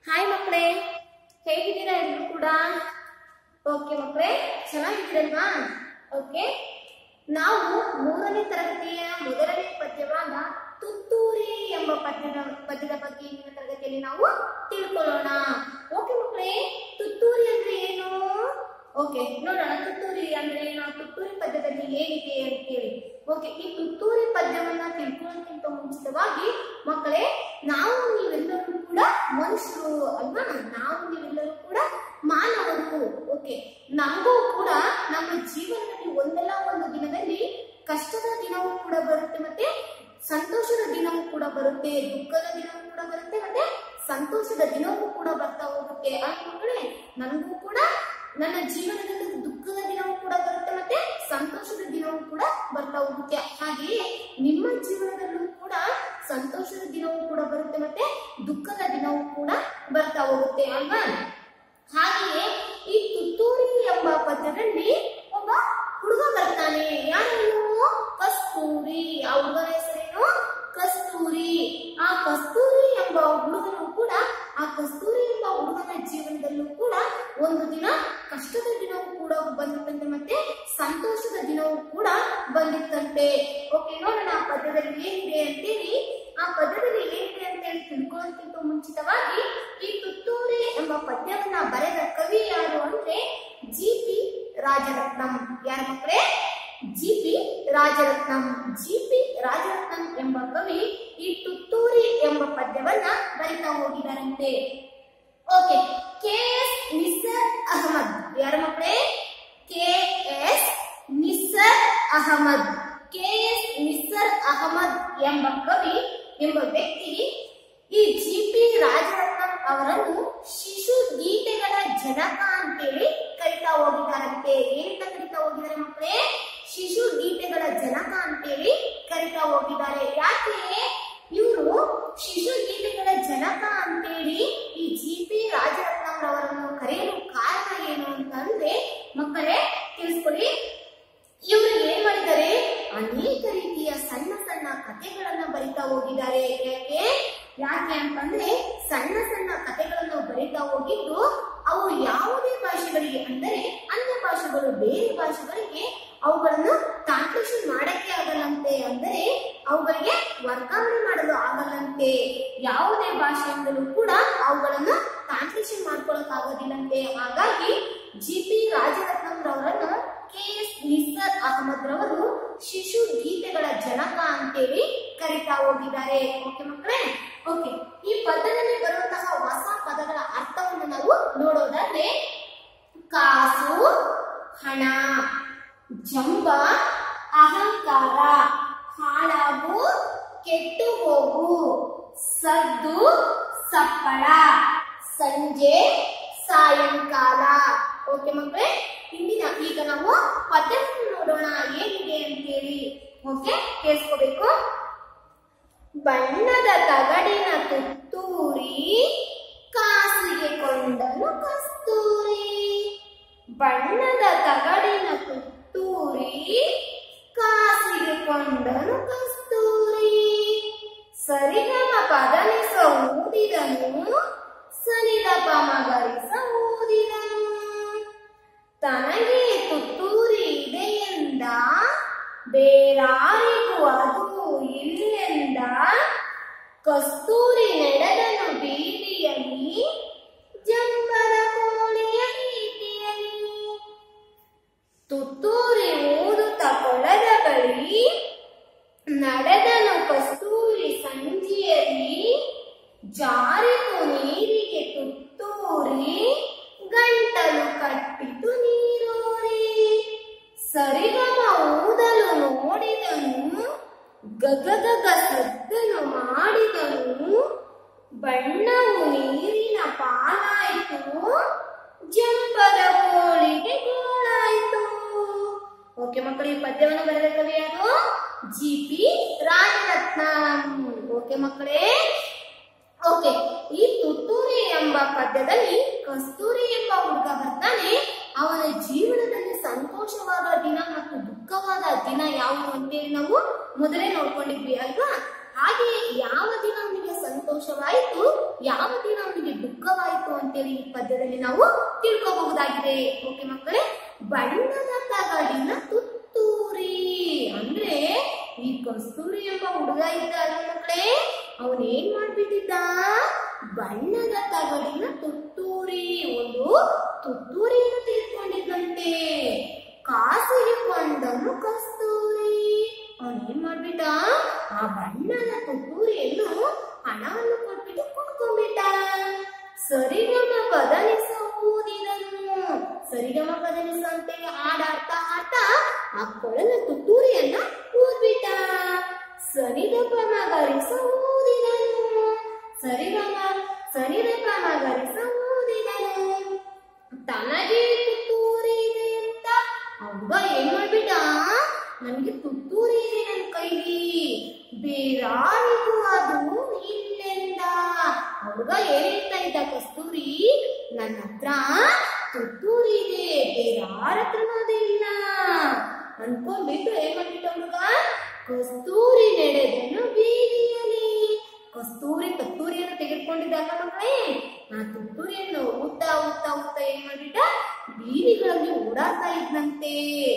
hi ಮಕ್ಕಳೇ ಹೇಗಿದ್ದೀರಾ ಎಲ್ಲರೂ ಕೂಡ ಓಕೆ ಮಕ್ಕಳೇ ಚೆನ್ನಾಗಿದ್ದೀರಲ್ವಾ ಓಕೆ ನಾವು ಮೂರನೇ ತರಗತಿಯ ಮೊದಲನೇ ಪದ್ಯವಾದ ತುತ್ತೂರಿ ಎಂಬ ಪದ್ಯದ ಪದ್ಯದ ಬಗ್ಗೆ ಇಂದಿನ ತರಗತಿಯಲ್ಲಿ ನಾವು ತಿಳ್ಕೊಳ್ಳೋಣ ಓಕೆ ಮಕ್ಕಳೇ ತುತ್ತೂರಿ ಅಂದ್ರೆ ಏನು ಓಕೆ ನೋಡೋಣ ತುತ್ತೂರಿ ಅಂದ್ರೆ ಏನು ಆ ತುತ್ತೂರಿ ಪದ್ಯದಲ್ಲಿ ಏನಿದೆ ಅಂತೇಳಿ ಓಕೆ ಈ ತುತ್ತೂರಿ ಪದ್ಯವನ್ನ ತಿಳ್ಕೊಳ್ಳೋಕ್ಕಿಂತ ಮುಂಚಿತವಾಗಿ ಮಕ್ಕಳೇ ನಾವು ನೀವೆಲ್ಲರೂ ಕೂಡ ಮನುಷ್ಯರು ಅಲ್ವಾ ನಾವು ನೀವೆಲ್ಲರೂ ಕೂಡ ಮಾನವರು ಓಕೆ ನಮಗೂ ಕೂಡ ನಮ್ಮ ಜೀವನದಲ್ಲಿ ಒಂದಲ್ಲ ಒಂದು ದಿನದಲ್ಲಿ ಕಷ್ಟದ ದಿನವೂ ಕೂಡ ಬರುತ್ತೆ ಮತ್ತೆ ಸಂತೋಷದ ದಿನವೂ ಕೂಡ ಬರುತ್ತೆ ದುಃಖದ ದಿನವೂ ಕೂಡ ಬರುತ್ತೆ ಮತ್ತೆ ಸಂತೋಷದ ದಿನವೂ ಕೂಡ ಬರ್ತಾ ಹೋಗುತ್ತೆ ಆ ಮಕ್ಕಳೇ ನನಗೂ ಕೂಡ ನನ್ನ ಜೀವನದಲ್ಲಿ ದುಃಖದ ದಿನವೂ ಕೂಡ ಬರುತ್ತೆ ಮತ್ತೆ ಸಂತೋಷದ ದಿನವೂ ಕೂಡ ಬರ್ತಾ ಹೋಗುತ್ತೆ ಹಾಗೆಯೇ ನಿಮ್ಮ ಜೀವನದಲ್ಲೂ ಕೂಡ ಸಂತೋಷದ ದಿನವೂ ಕೂಡ ಬರುತ್ತೆ ಮತ್ತೆ ದುಃಖದ ದಿನವೂ ಕೂಡ ಬರ್ತಾ ಹೋಗುತ್ತೆ ಅಲ್ವಾ ಹಾಗೆಯೇ ಈ ತುತ್ತೂರಿ ಎಂಬ ಪದ್ಯದಲ್ಲಿ ಒಬ್ಬ ಹುಡುಗ ಬರ್ತಾನೆ ಯಾರು ಕಸ್ತೂರಿ ಆ ಹುಡುಗನ ಹೆಸರೇನು ಕಸ್ತೂರಿ ಆ ಕಸ್ತೂರಿ ಎಂಬ ಹುಡುಗನು ಕೂಡ ಆ ಕಸ್ತೂರಿ ಎಂಬ ಹುಡುಗನ ಜೀವನದಲ್ಲೂ ಕೂಡ ಒಂದು ದಿನ ಕಷ್ಟದ ದಿನವೂ ಕೂಡ ಬಂದಿತ್ತಂತೆ ಮತ್ತೆ ಸಂತೋಷದ ದಿನವೂ ಕೂಡ ಬಂದಿತ್ತಂತೆ ಓಕೆ ನೋಡೋಣ ಆ ಪದ್ಯದಲ್ಲಿ ಏನಿದೆ ಅಂತೇಳಿ ಆ ಪದ್ಯದಲ್ಲಿ ಏನಿದೆ ಅಂತೇಳಿ ತಿಳ್ಕೊಳ್ಳೋದಕ್ಕಿಂತ ಮುಂಚಿತವಾಗಿ ಈ ತುತ್ತೂರಿ ಎಂಬ ಪದ್ಯವನ್ನ ಬರೆದ ಕವಿ ಯಾರು ಅಂದ್ರೆ ಜಿ ಪಿ ರಾಜರತ್ನಂ ಯಾರ ಮಕ್ಕಳೇ G P Rajaratnam G P Rajaratnam ಎಂಬ ಕವಿ ಈ ತುತ್ತೂರಿ ಎಂಬ ಪದ್ಯವನ್ನ ಬರಿತಾ ಹೋಗಿದಾರಂತೆ okay K S Nissar Ahmed ಯಾರ ಮಕ್ಕಳೇ K S Nissar Ahmed K S Nissar Ahmed ಎಂಬ ಕವಿ ಎಂಬ ವ್ಯಕ್ತಿ ಈ ಜಿ ಪಿ ರಾಜರತ್ನಂ ಅವರನ್ನು ಶಿಶು ಗೀತೆಗಳ ಜನಕ ಅಂತೇಳಿ ಕರಿತಾ ಹೋಗಿದಾರಂತೆ ಏನಂತ ಕರಿತಾ ಹೋಗಿದ್ದಾರೆ ಮಕ್ಕಳೇ ಶಿಶು ಗೀತೆಗಳ ಜನಕ ಅಂತೇಳಿ ಕರಿತಾ ಹೋಗಿದ್ದಾರೆ ಯಾಕೆ ಇವರು ಶಿಶು ಗೀತೆಗಳ ಜನಕ ಅಂತೇಳಿ ಈ ಜಿ ಪಿ ರಾಜರತ್ನಂರವರನ್ನು ಕರೆಯಲು ಕಾರಣ ಏನು ಅಂತಂದ್ರೆ ಮಕ್ಕಳೇ ತಿಳಿಸ್ಕೊಳ್ಳಿ ಇವರು ಏನ್ ಮಾಡಿದ್ದಾರೆ ಅನೇಕ ರೀತಿಯ ಸಣ್ಣ ಸಣ್ಣ ಕಥೆಗಳನ್ನ ಬರಿತಾ ಹೋಗಿದ್ದಾರೆ ಯಾಕೆ ಯಾಕೆ ಅಂತಂದ್ರೆ ಸಣ್ಣ ಸಣ್ಣ ಕಥೆಗಳನ್ನು ಬರಿತಾ ಹೋಗಿದ್ದು ಅವು ಯಾವುದೇ ಭಾಷೆಗಳಿಗೆ ಅಂದರೆ ಅನ್ಯ ಭಾಷೆಗಳು ಬೇರೆ ಭಾಷೆಗಳಿಗೆ ಅವುಗಳನ್ನು ಟ್ರಾನ್ಸ್ಲೇಷನ್ ಮಾಡಕ್ಕೆ ಆಗಲ್ಲಂತೆ ಅಂದರೆ ಅವುಗಳಿಗೆ ವರ್ಗಾವಣೆ ಮಾಡಲು ಆಗಲ್ಲಂತೆ ಯಾವುದೇ ಭಾಷೆಯಿಂದಲೂ ಕೂಡ ಅವುಗಳನ್ನು ಟ್ರಾನ್ಸ್ಲೇಷನ್ ಮಾಡ್ಕೊಳಕ್ ಆಗೋದಿಲ್ಲಂತೆ ಹಾಗಾಗಿ ಜಿ ಪಿ ರಾಜರತ್ನಂರವರನ್ನು ಕೆ ಎಸ್ ನಿಸರ್ ಅಹಮದ್ ರವರು ಶಿಶು ಗೀತೆಗಳ ಜನಕ ಅಂತೇಳಿ ಕರಿತಾ ಹೋಗಿದ್ದಾರೆ ಓಕೆ ಮಕ್ಕಳೇ ಓಕೆ ಈ ಪದದಲ್ಲಿ ಬರುವಂತಹ ಹೊಸ ಪದಗಳ ಅರ್ಥವನ್ನು ನಾವು ನೋಡೋದಾದ್ರೆ ಕಾಸು ಹಣ ಜಂಬ ಅಹಂಕಾರ ಹಾಳಾಗು ಕೆಟ್ಟು ಹೋಗು ಸದ್ದು ಸಪ್ಪಳ ಸಂಜೆ ಸಾಯಂಕಾಲ ಓಕೆ ಮಕ್ಕಳೇ ಇಂದಿನ ಈಗ ನಾವು ಪದ್ಯವನ್ನು ನೋಡೋಣ ಏನಿದೆ ಅಂತೇಳಿ ಓಕೆ ಕೇಳಿಸ್ಕೋಬೇಕು ಬಣ್ಣದ ತಗಡಿನ ತುತ್ತೂರಿ ಕಾಸಿಗೆ ಕೊಂಡನು ಕಸ್ತೂರಿ ಬಣ್ಣದ ತಗಡಿನ ತುತ್ತೂರಿ ಕಾಸಿಗೆ ಕೊಂಡನು ಕಸ್ತೂರಿ ಸರಿಗಮ ಪದನಿಸ ಊದಿದನು ಸರಿದ ಪಮಗರಿಸ ಊದಿದನು ತನಗೆ ತುತ್ತೂರಿ ಇದೆಯೆಂದ ಬೇರಾರಿಗೂ ಅದು ಇಲ್ಲೆಂದ ಕಸ್ತೂರಿ ನಡೆದನು ಬೀದಿಯಲ್ಲಿ ಜಂಬದ ಕೋಳಿಯ ರೀತಿಯಲ್ಲಿ ತುತ್ತೂರಿ ಊದುತ್ತ ಕೊಳದ ಬಳಿ ನಡೆದನು ಕಸ್ತೂರಿ ಸಂಜೆಯಲ್ಲಿ ಜಾರಿತು ನೀರಿಗೆ ತುತ್ತೂರಿ ಗಂಟಲು ಕಟ್ಟಿತು ನೀರೂರಿ ಸರಿಗಮ ಊದಲು ನೋಡಿದನು ಗಗಗಗ ಸದ್ದನು ಮಾಡಿದನು ಬಣ್ಣವು ನೀರಿನ ಪಾಲಾಯಿತು ಜಂಬದ ಕೋಳಿಗೆ ಗೋಳಾಯಿತು ಓಕೆ ಮಕ್ಕಳು ಈ ಪದ್ಯವನ್ನು ಬರೆದ ಕವಿ ಯಾರು ಜಿ ಪಿ ರಾಜರತ್ನಂ ಓಕೆ ಮಕ್ಕಳೇ ಓಕೆ ಈ ತುತ್ತೂರಿ ಎಂಬ ಪದ್ಯದಲ್ಲಿ ಕಸ್ತೂರಿ ಎಂಬ ಹುಡುಗ ಬರ್ತಾನೆ ಅವನ ಜೀವನದಲ್ಲಿ ಸಂತೋಷವಾದ ದಿನ ಮತ್ತು ದುಃಖವಾದ ದಿನ ಯಾವುದು ಅಂತೇಳಿ ನಾವು ಮೊದಲೇ ನೋಡ್ಕೊಂಡಿದ್ವಿ ಅಲ್ವಾ ಹಾಗೆ ಯಾವ ದಿನ ಅವನಿಗೆ ಸಂತೋಷವಾಯಿತು ಯಾವ ದಿನ ಅವನಿಗೆ ದುಃಖವಾಯಿತು ಅಂತೇಳಿ ಈ ಪದ್ಯದಲ್ಲಿ ನಾವು ತಿಳ್ಕೋಬಹುದಾಗಿದೆ ಓಕೆ ಮಕ್ಕಳೇ ಬಣ್ಣದ ತಗಡಿನ ತುತ್ತೂರಿ ಅಂದ್ರೆ ಈ ಕಸ್ತೂರಿ ಎಂಬ ಹುಡುಗ ಇದ್ದ ಅಲ್ವ ಮಕ್ಕಳೇ ಅವನ್ ಏನ್ ಮಾಡ್ಬಿಟ್ಟಿದ್ದ ಬಣ್ಣದ ತಗಡಿನ ತುತ್ತೂರಿ ಒಂದು ತುತ್ತೂರಿಯನ್ನು ತೆಗೆದುಕೊಂಡಿದ್ದಂತೆ ಕಾಸಿಗೆ ಕೊಂಡನು ಕಸ್ತೂರಿ ಅವನ್ ಏನ್ ಮಾಡ್ಬಿಟ್ಟ ಆ ಬಣ್ಣದ ತುತ್ತೂರಿಯನ್ನು ಹಣವನ್ನು ಕೊಟ್ಬಿಟ್ಟು ಕೊಂಡ್ಕೊಂಡ್ಬಿಟ್ಟ ಸರಿಗಮ ಬದಲಿಸ ಊದಿದನು ಸರಿಗಮ ಬದಲಿಸ ಅಂತೇಳಿ ಹಾಡಾಡ್ತಾ ಹಾಡ್ತಾ ಆ ಕೊಳಲ ತುತ್ತೂರಿಯನ್ನ ಊದ್ಬಿಟ್ಟ ಸರಿಗಮ ಮಗರಿಸ ಊದಿದನು ಸರಿಗಮ ಸರಿಗಮ ಮಗರಿಸ ಊದಿದನು ತನಗೆ ತುತ್ತೂರಿ ಇದೆ ಅಂತ ಹುಡುಗ ಏನ್ ಮಾಡ್ಬಿಟ್ಟ ನನಗೆ ತುತ್ತೂರಿ ಇದೆ ನನ್ನ ಕೈಲಿ ಬೇರಾರಿಗೂ ಅದು ಇಲ್ಲೆಂದ ಹುಡುಗ ಏನ್ ಹೇಳ್ತಾ ಇದ್ದ ಕಸ್ತೂರಿ ನನ್ನ ಹತ್ರ ತುತ್ತೂರಿ ಇದೆ ಬೇರಾರ ಹತ್ರನೂ ಅದು ಇಲ್ಲ ಅನ್ಕೊಂಡ್ಬಿಟ್ಟು ಏನ್ ಮಾಡ್ಬಿಟ್ಟ ಹುಡುಗ ಕಸ್ತೂರಿ ನಡೆದನು ಬೀದಿಯಲ್ಲಿ ಕಸ್ತೂರಿ ಕಸ್ತೂರಿಯನ್ನು ತೆಗೆದುಕೊಂಡಿದ್ದಾಗ ಮಕ್ಕಳೇ ಆ ತುತ್ತೂರಿಯನ್ನು ಊದ್ತಾ ಊದ್ತಾ ಊದ್ತಾ ಏನ್ ಮಾಡ್ಬಿಟ್ಟ ಬೀದಿಗಳಲ್ಲಿ ಓಡಾಡ್ತಾ ಇದ್ದಂತೆ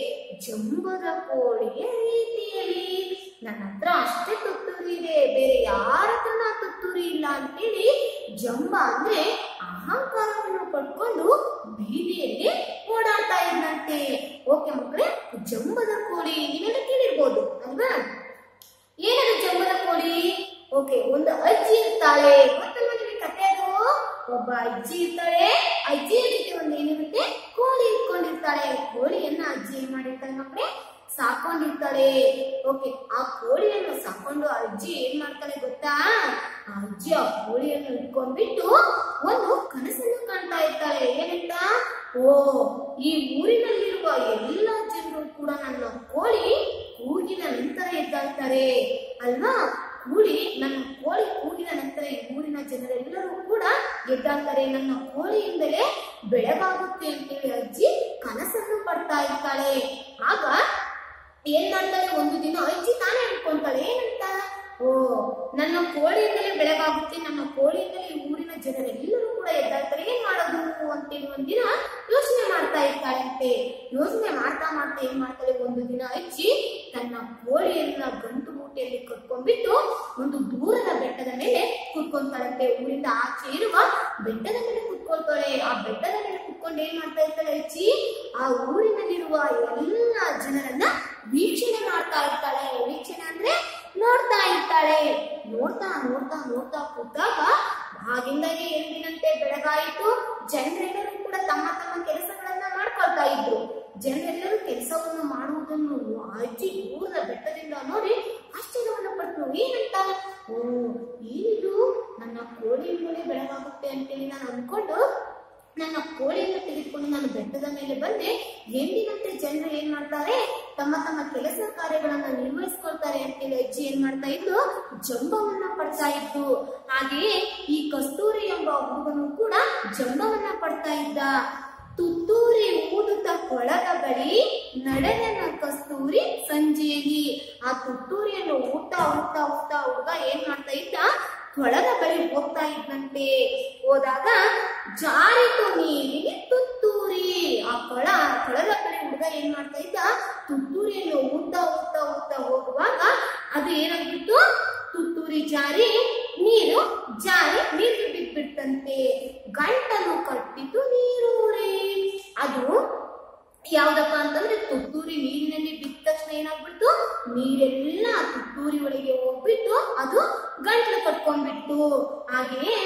ಜಂಬದ ಕೋಳಿಯ ರೀತಿಯಲ್ಲಿ ನನ್ನ ಹತ್ರ ಅಷ್ಟೇ ತುತ್ತೂರಿ ಇದೆ ಬೇರೆ ಯಾರ ಹತ್ರನ ತುತ್ತೂರಿ ಇಲ್ಲ ಅಂತೇಳಿ ಜಂಬ ಅಂದ್ರೆ ಅಹಂಕಾರವನ್ನು ಪಡ್ಕೊಂಡು ಬೀದಿಯಲ್ಲಿ ಓಡಾಡ್ತಾ ಇದ್ದಂತೆ ಓಕೆ ಮಕ್ಕಳೇ ಜಂಬದ ಕೋಳಿ ನೀವೆಲ್ಲ ಕೇಳಿರ್ಬೋದು ಅಲ್ವಾ ಏನದು ಜಂಬದ ಕೋಳಿ ಓಕೆ ಒಂದು ಅಜ್ಜಿ ಇರ್ತಾಳೆ ಗೊತ್ತಲ್ವಾ ನಿಮಗೆ ಕತೆ ಅದು ಒಬ್ಬ ಅಜ್ಜಿ ಇರ್ತಾಳೆ ಅಜ್ಜಿಯ ಜೊತೆ ಒಂದು ಏನಿರುತ್ತೆ ಕೋಳಿ ಇಟ್ಕೊಂಡಿರ್ತಾಳೆ ಕೋಳಿಯನ್ನ ಅಜ್ಜಿ ಏನ್ ಮಾಡಿರ್ತಾಳೆ ಮಕ್ಕಳೇ ಸಾಕೊಂಡಿರ್ತಾಳೆ ಓಕೆ ಆ ಕೋಳಿಯನ್ನು ಸಾಕೊಂಡು ಆ ಅಜ್ಜಿ ಏನ್ ಮಾಡ್ತಾಳೆ ಗೊತ್ತಾ ಆ ಅಜ್ಜಿ ಆ ಕೋಳಿಯನ್ನು ಇಟ್ಕೊಂಡ್ಬಿಟ್ಟು ಒಂದು ಕನಸನ್ನು ಕಾಣ್ತಾ ಇರ್ತಾಳೆ ಏನಂತ ಓ ಈ ಊರಿನಲ್ಲಿರುವ ಎಲ್ಲ ಜನರು ಕೂಡ ನನ್ನ ಕೋಳಿ ಕೂಗಿನ ನಂತರ ಎದ್ದಾಳ್ತಾರೆ ಅಲ್ವಾ ಕೂಡಿ ನನ್ನ ಕೋಳಿ ಕೂಗಿನ ನಂತರ ಈ ಊರಿನ ಜನರೆಲ್ಲರೂ ಕೂಡ ಎದ್ದಾಳ್ತಾರೆ ನನ್ನ ಕೋಳಿಯಿಂದಲೇ ಬೆಳಗಾಗುತ್ತೆ ಅಂತೇಳಿ ಅಜ್ಜಿ ಕನಸನ್ನು ಪಡ್ತಾ ಇರ್ತಾಳೆ ಆಗ ಏನ್ ಮಾಡ್ತಾಳೆ ಒಂದು ದಿನ ಅಜ್ಜಿ ತಾನೇ ಅನ್ಕೊಂತಾಳೆ ಏನಂತ ಓ ನನ್ನ ಕೋಳಿಯಿಂದಲೇ ಬೆಳಗಾಗುತ್ತೆ ನನ್ನ ಕೋಳಿಯಿಂದಲೇ ಈ ಊರಿನ ಜನರೆಲ್ಲರೂ ಕೂಡ ಎದ್ದಾಳ್ತಾರೆ ಏನ್ ಮಾಡೋದು ಅಂತೇಳಿ ಒಂದಿನ ಯೋಚನೆ ಮಾಡ್ತಾ ಇರ್ತಾಳಂತೆ ಯೋಚನೆ ಮಾಡ್ತಾ ಮಾಡ್ತಾ ಏನ್ ಮಾಡ್ತಾಳೆ ಒಂದು ದಿನ ಅಜ್ಜಿ ತನ್ನ ಕೋಳಿಯನ್ನ ಗಂಟು ಮೂಟೆಯಲ್ಲಿ ಕಟ್ಕೊಂಡ್ಬಿಟ್ಟು ಒಂದು ದೂರದ ಬೆಟ್ಟದ ಮೇಲೆ ಕುತ್ಕೊಂತಾಳಂತೆ ಊರಿಂದ ಆಚೆ ಇರುವ ಬೆಟ್ಟದ ಮೇಲೆ ಕುತ್ಕೊಳ್ತಾಳೆ ಆ ಬೆಟ್ಟದ ಮೇಲೆ ಕುತ್ಕೊಂಡು ಏನ್ ಮಾಡ್ತಾ ಇರ್ತಾಳೆ ಅಜ್ಜಿ ಆ ಊರಿನಲ್ಲಿರುವ ಎಲ್ಲ ಜನರನ್ನ ವೀಕ್ಷಣೆ ಮಾಡ್ತಾ ಇರ್ತಾಳೆ ವೀಕ್ಷಣೆ ಅಂದ್ರೆ ನೋಡ್ತಾ ಇರ್ತಾಳೆ ನೋಡ್ತಾ ನೋಡ್ತಾ ನೋಡ್ತಾ ಕೂತಾಗ ಆಗಿಂದಾಗೆ ಎಂದಿನಂತೆ ಬೆಳಗಾಯಿತು ಜನರೆಲ್ಲರೂ ಕೂಡ ತಮ್ಮ ತಮ್ಮ ಕೆಲಸಗಳನ್ನ ಮಾಡ್ಕೊಳ್ತಾ ಇದ್ರು ಜನರೆಲ್ಲರೂ ಕೆಲಸವನ್ನು ಮಾಡುವುದನ್ನು ಆ ಅಜ್ಜಿ ದೂರದ ಬೆಟ್ಟದಿಂದ ನೋಡಿ ಆಶ್ಚರ್ಯವನ್ನು ಪಟ್ರು ಏನಂತ ಓ ಏನಿದು ನನ್ನ ಕೋಳಿಯಿಂದಲೇ ಬೆಳಗಾಗುತ್ತೆ ಅಂತೇಳಿ ನಾನು ಅನ್ಕೊಂಡು ನನ್ನ ಕೋಳಿಯನ್ನು ತೆಗೆದುಕೊಂಡು ನಾನು ಬೆಟ್ಟದ ಮೇಲೆ ಬಂದೆ ಎಂದಿನಂತೆ ಜನರು ಏನ್ ಮಾಡ್ತಾರೆ ತಮ್ಮ ತಮ್ಮ ಕೆಲಸ ಕಾರ್ಯಗಳನ್ನ ನಿರ್ವಹಿಸ್ಕೊಳ್ತಾರೆ ಅಂತೇಳಿ ಅಜ್ಜಿ ಏನ್ ಮಾಡ್ತಾ ಇದ್ದು ಜಂಬವನ್ನ ಪಡ್ತಾ ಇತ್ತು ಹಾಗೆಯೇ ಈ ಕಸ್ತೂರಿ ಎಂಬ ಹುಡುಗನು ಕೂಡ ಜಂಬವನ್ನ ಪಡ್ತಾ ಇದ್ದ ತುತ್ತೂರಿ ಊದುತ್ತ ಕೊಳದ ಬಳಿ ನಡೆದನ ಕಸ್ತೂರಿ ಸಂಜೆಯಲ್ಲಿ ಆ ತುತ್ತೂರಿಯನ್ನು ಊಟ ಊಟ ಊಟ ಹುಡುಗ ಏನ್ ಮಾಡ್ತಾ ಇದ್ದ ಕೊಳದ ಬಳಿ ಹೋಗ್ತಾ ಇದ್ದಂತೆ ಹೋದಾಗ ಜಾರಿತು ನೀರಿಗೆ ತುತ್ತೂರಿ ಆ ಕೊಳ ಕೊಳದ ಬಳಿ ಹುಡುಗ ಏನ್ ಮಾಡ್ತಾ ಇದ್ದ ತುತ್ತೂರಿಯನ್ನು ಊಟ ಊಟ ಊಟ ಹೋಗುವಾಗ ಅದು ಏನಾಗ್ಬಿಟ್ಟು ತುತ್ತೂರಿ ಜಾರಿ ನೀರು ಜಾರಿ ನೀರು ಬಿದ್ಬಿಡ್ತಂತೆ ಗಂಟಲು ಕಟ್ಟಿತು ನೀರೂರಿ ಅದು ಯಾವ್ದಪ್ಪ ಅಂತಂದ್ರೆ ತುತ್ತೂರಿ ನೀರಿನಲ್ಲಿ ಬಿದ್ದ ತಕ್ಷಣ ಏನಾಗ್ಬಿಡ್ತು ನೀರೆಲ್ಲ ತುತ್ತೂರಿ ಒಳಗೆ ಹೋಗ್ಬಿಟ್ಟು ಅದು ಗಂಟ್ಲು ಕಟ್ಕೊಂಡ್ಬಿಟ್ಟು ಹಾಗೆಯೇ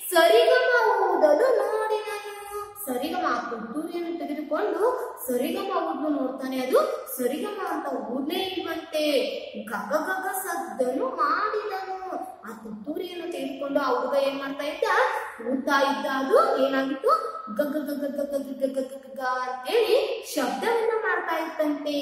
ಸರಿಗಮ ಊದಲು ನೋಡಿದನು ಸರಿಗಮ ಆ ತುತ್ತೂರಿಯನ್ನು ತೆಗೆದುಕೊಂಡು ಸರಿಗಮ ಊದ್ಲು ನೋಡ್ತಾನೆ ಅದು ಸರಿಗಮ ಅಂತ ಊದ್ಲೇ ಇಲ್ವಂತೆ ಗಗ ಗಗ ಸದ್ದನು ಮಾಡಿದನು ಆ ತುತ್ತೂರಿಯನ್ನು ತೆಗೆದುಕೊಂಡು ಆ ಹುಡುಗ ಏನ್ ಮಾಡ್ತಾ ಇದ್ದ ಊದ್ತಾ ಇದ್ದ ಅದು ಏನಾಗಿತ್ತು ಗಗ ಗಗ ಗಗ ಗಗ ಗಗ ಗಗ ಅಂತೇಳಿ ಶಬ್ದವನ್ನ ಮಾಡ್ತಾ ಇತ್ತಂತೆ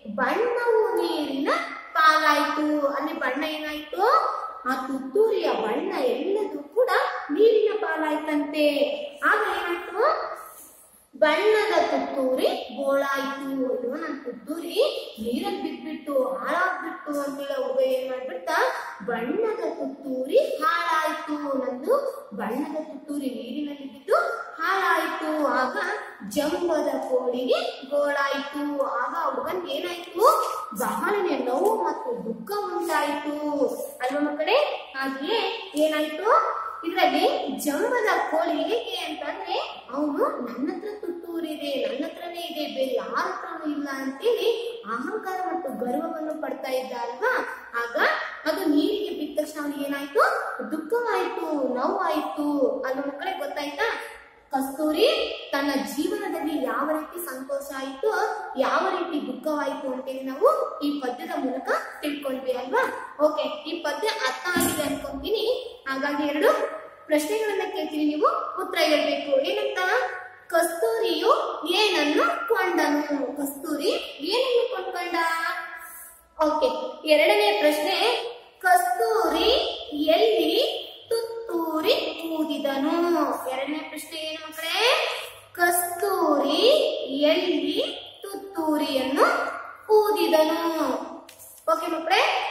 ಬಣ್ಣವು ನೀರಿನ ಪಾಲಾಯ್ತು ಅಲ್ಲಿ ಬಣ್ಣ ಏನಾಯ್ತು ಆ ತುತ್ತೂರಿಯ ಬಣ್ಣ ಎಲ್ಲದೂ ಕೂಡ ನೀರಿನ ಪಾಲಾಯ್ತಂತೆ ಆಗ ಏನಾಯ್ತು ಬಣ್ಣದ ತುತ್ತೂರಿ ಗೋಳಾಯ್ತು ಅಲ್ವಾ ನನ್ನ ತುತ್ತೂರಿ ನೀರಲ್ಲಿ ಬಿಟ್ಬಿಟ್ಟು ಹಾಳಾಗ್ಬಿಟ್ಟು ಅಂತೇಳಿ ಹುಡುಗ ಏನ್ ಮಾಡ್ಬಿಟ್ಟ ಬಣ್ಣದ ತುತ್ತೂರಿ ಹಾಳಾಯ್ತು ನಂದು ಬಣ್ಣದ ತುತ್ತೂರಿ ನೀರಿನಲ್ಲಿ ಬಿದ್ದು ಹಾಳಾಯ್ತು ಆಗ ಜಂಬದ ಕೋಳಿಗೆ ಗೋಳಾಯ್ತು ಆಗ ಹುಡುಗನ್ ಏನಾಯ್ತು ಬಹಳನೇ ನೋವು ಮತ್ತು ದುಃಖ ಉಂಟಾಯ್ತು ಅಲ್ವಾ ಮಕ್ಕಳೇ ಹಾಗೆಯೇ ಏನಾಯ್ತು ಇದರಲ್ಲಿ ಜಂಬದ ಕೋಳಿ ಹೇಗೆ ಅಂತಂದ್ರೆ ಅವನು ನನ್ನ ಹತ್ರ ತುತ್ತೂರಿದೆ ನನ್ನ ಹತ್ರನೇ ಇದೆ ಬೇರೆ ಯಾರ ಹತ್ರನೂ ಇಲ್ಲ ಅಂತೇಳಿ ಅಹಂಕಾರ ಮತ್ತು ಗರ್ವವನ್ನು ಪಡ್ತಾ ಇದ್ದ ಅಲ್ವಾ ಆಗ ಅದು ನೀರಿಗೆ ಬಿದ್ದ ತಕ್ಷಣ ಅವನಿಗೆ ಏನಾಯ್ತು ದುಃಖವಾಯ್ತು ನೋವಾಯ್ತು ಅಲ್ವಾ ಮಕ್ಕಳೇ ಗೊತ್ತಾಯ್ತಾ ಕಸ್ತೂರಿ ತನ್ನ ಜೀವನದಲ್ಲಿ ಯಾವ ರೀತಿ ಸಂತೋಷ ಆಯಿತು ಯಾವ ರೀತಿ ದುಃಖವಾಯಿತು ಅಂತೇಳಿ ನಾವು ಈ ಪದ್ಯದ ಮೂಲಕ ತಿಳ್ಕೊಂಡ್ವಿ ಅಲ್ವಾ ಓಕೆ ಈ ಪದ್ಯ ಅರ್ಥ ಆಗಿದೆ ಅನ್ಕೊಂತೀನಿ ಹಾಗಾಗಿ ಎರಡು ಪ್ರಶ್ನೆಗಳನ್ನ ಕೇಳ್ತೀನಿ ನೀವು ಉತ್ತರ ಹೇಳ್ಬೇಕು ಏನಂತ ಕಸ್ತೂರಿಯು ಏನನ್ನು ಕೊಂಡನು ಕಸ್ತೂರಿ ಏನನ್ನು ಕೊಂಡ್ಕೊಂಡ ಓಕೆ ಎರಡನೇ ಪ್ರಶ್ನೆ ಕಸ್ತೂರಿ ಎಲ್ಲಿ ತುತ್ತೂರಿ ಊದಿದನು ಎರಡನೇ ಪ್ರಶ್ನೆ ಏನು ಮಕ್ಕಳೇ ಕಸ್ತೂರಿ ಎಲ್ಲಿ ತುತ್ತೂರಿಯನ್ನು ಊದಿದನು ಓಕೆ ಮಕ್ಕಳೇ